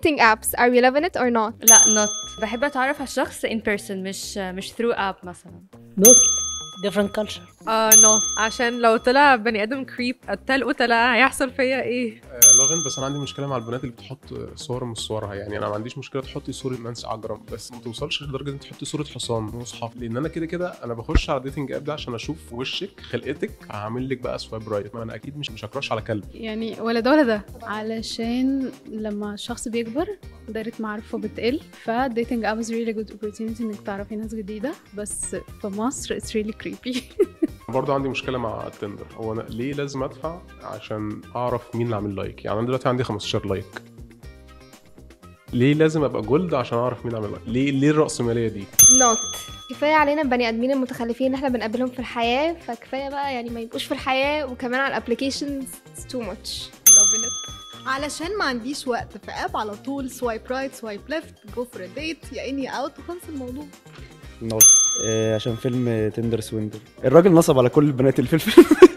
dating apps are we loving it or not لا not بحب اتعرف على الشخص in person مش مش through app مثلا نوت different culture اه نو عشان لو طلع بني ادم كريب قتال قتلة هيحصل فيا ايه لاغن بس انا عندي مشكله مع البنات اللي بتحط صور مش صورها يعني انا ما عنديش مشكله تحطي صوره نانسي عجرم بس ما توصلش لدرجه ان تحطي صوره حصان مصحف لان انا كده كده انا بخش على ديتنج اب ده عشان اشوف وشك خلقتك هعمل لك بقى سوايب رايت ما انا اكيد مش مش هكراش على كلب يعني ولا ده ولا ده علشان لما الشخص بيكبر دايرة معارفه بتقل فالديتنج اب is really good opportunity انك تعرفي ناس جديدة بس في مصر it's really creepy برضه عندي مشكله مع التندر هو انا ليه لازم ادفع عشان اعرف مين اللي عامل لايك يعني انا دلوقتي عندي 15 لايك ليه لازم ابقى جولد عشان اعرف مين عامل لايك ليه ليه الرأسمالية دي not كفايه علينا البني ادمين المتخلفين اللي احنا بنقابلهم في الحياه فكفايه بقى يعني ما يبقوش في الحياه وكمان على الابلكيشنز too much loving it علشان ما عنديش وقت في اب على طول سوايب رايت سوايب ليفت جو فور ديت يا اني اوت وخلص الموضوع نوت آه عشان فيلم تندر سويندر الراجل نصب على كل البنات اللي في الفيلم